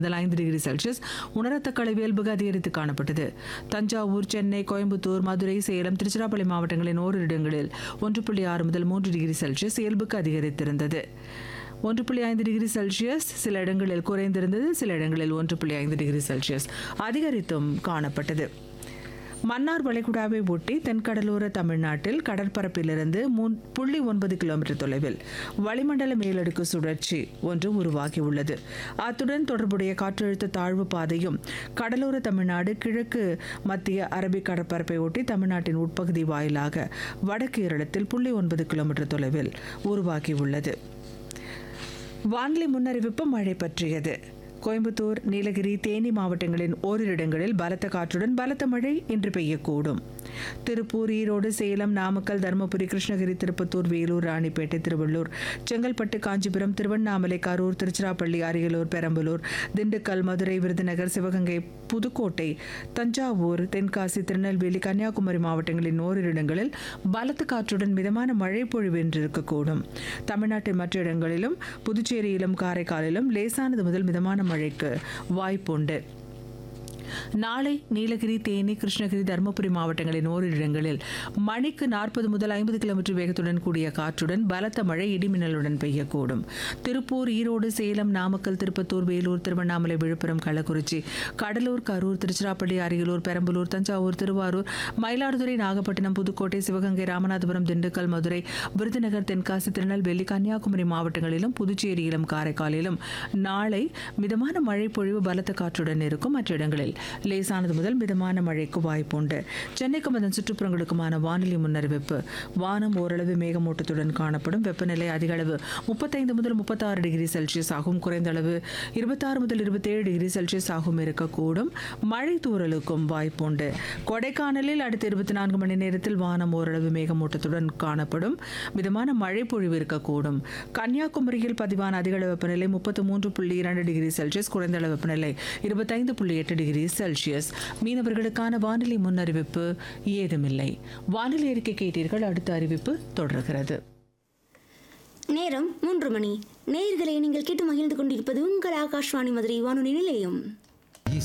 முதல் ஐந்து degree Celsius உணரத்தக்க அளவு இயல்புக்கு அதிகரித்து காணப்பட்டது தஞ்சாவூர் சென்னை கோயம்புத்தூர் மதுரை சேலம் திருச்சிராப்பள்ளி மாவட்டங்களின் ஓரிரு இடங்களில் ஒன்று புள்ளி ஆறு முதல் மூன்று டிகிரி செல்சியஸ் இயல்புக்கு அதிகரித்திருந்தது ஒன்று புள்ளி ஐந்து டிகிரி செல்சியஸ் சில இடங்களில் குறைந்திருந்தது சில இடங்களில் ஒன்று புள்ளி ஐந்து டிகிரி செல்சியஸ் அதிகரித்தும் காணப்பட்டது மன்னார் வளைகுடாவை ஒட்டி தென்கடலோர தமிழ்நாட்டில் கடற்பரப்பிலிருந்து மூன் புள்ளி ஒன்பது கிலோமீட்டர் தொலைவில் வளிமண்டல மேலடுக்கு சுழற்சி ஒன்று உருவாகியுள்ளது அத்துடன் தொடர்புடைய காற்றழுத்த தாழ்வு பாதையும் கடலோர தமிழ்நாடு கிழக்கு மத்திய அரபிக் கடற்பரப்பை ஒட்டி தமிழ்நாட்டின் உட்பகுதி வாயிலாக வடக்கு கேரளத்தில் புள்ளி ஒன்பது கிலோமீட்டர் தொலைவில் உருவாகியுள்ளது வானிலை முன்னறிவிப்பு மழை பற்றியது கோயம்புத்தூர் நீலகிரி தேனி மாவட்டங்களின் ஓரிரு இடங்களில் பலத்த காற்றுடன் பலத்த மழை இன்று பெய்யக்கூடும் திருப்பூர் ஈரோடு சேலம் நாமக்கல் தருமபுரி கிருஷ்ணகிரி திருப்பத்தூர் வேலூர் ராணிப்பேட்டை திருவள்ளூர் செங்கல்பட்டு காஞ்சிபுரம் திருவண்ணாமலை கரூர் திருச்சிராப்பள்ளி அரியலூர் பெரம்பலூர் திண்டுக்கல் மதுரை விருதுநகர் சிவகங்கை புதுக்கோட்டை தஞ்சாவூர் தென்காசி திருநெல்வேலி கன்னியாகுமரி மாவட்டங்களின் ஓரிரு இடங்களில் பலத்த காற்றுடன் மிதமான மழை பொழிவு என்று இருக்கக்கூடும் தமிழ்நாட்டின் மற்ற இடங்களிலும் புதுச்சேரியிலும் காரைக்காலிலும் லேசானது முதல் மிதமான மழைக்கு வாய்ப்புண்டு நாளை நீலகிரி தேனி கிருஷ்ணகிரி தருமபுரி மாவட்டங்களின் ஓரிரு இடங்களில் மணிக்கு நாற்பது முதல் ஐம்பது கிலோமீட்டர் வேகத்துடன் கூடிய காற்றுடன் பலத்த மழை இடிமின்னலுடன் பெய்யக்கூடும் திருப்பூர் ஈரோடு சேலம் நாமக்கல் திருப்பத்தூர் வேலூர் திருவண்ணாமலை விழுப்புரம் கள்ளக்குறிச்சி கடலூர் கரூர் திருச்சிராப்பள்ளி அரியலூர் பெரம்பலூர் தஞ்சாவூர் திருவாரூர் மயிலாடுதுறை நாகப்பட்டினம் புதுக்கோட்டை சிவகங்கை ராமநாதபுரம் திண்டுக்கல் மதுரை விருதுநகர் தென்காசி திருநெல்வேலி கன்னியாகுமரி மாவட்டங்களிலும் புதுச்சேரியிலும் காரைக்காலிலும் நாளை மிதமான மழை பொழிவு பலத்த காற்றுடன் இருக்கும் மற்ற இடங்களில் லேசானது முதல் மிதமான மழைக்கு வாய்ப்புண்டு சென்னைக்கும் அதன் சுற்றுப்புறங்களுக்குமான வானிலை முன்னறிவிப்பு வானம் ஓரளவு மேகமூட்டத்துடன் காணப்படும் வெப்பநிலை அதிக அளவு முப்பத்தைந்து முதல் முப்பத்தாறு டிகிரி செல்சியஸ் ஆகும் குறைந்த அளவு இருபத்தாறு முதல் இருபத்தேழு டிகிரி செல்சியஸ் ஆகும் இருக்கக்கூடும் மழை தூறலுக்கும் வாய்ப்புண்டு கொடைக்கானலில் அடுத்த இருபத்தி நான்கு மணி நேரத்தில் வானம் ஓரளவு மேகமூட்டத்துடன் காணப்படும் மிதமான மழை பொழிவு இருக்கக்கூடும் கன்னியாகுமரியில் பதிவான அதிக அளவு வெப்பநிலை முப்பத்து மூன்று புள்ளி இரண்டு டிகிரி செல்சியஸ் குறைந்த அளவு வெப்பநிலை இருபத்தைந்து புள்ளி எட்டு டிகிரி செல்சியஸ் மீனவர்களுக்கான வானிலை முன்னறிவிப்பு ஏதுமில்லை வானிலை அறிக்கை கேட்டீர்கள் அடுத்த அறிவிப்பு தொடர்கிறது நேரம் மூன்று மணி நேயர்களை நீங்கள் கேட்டு மகிழ்ந்து கொண்டிருப்பது உங்கள் ஆகாஷ்வாணி மதுரை வானொலி நிலையம்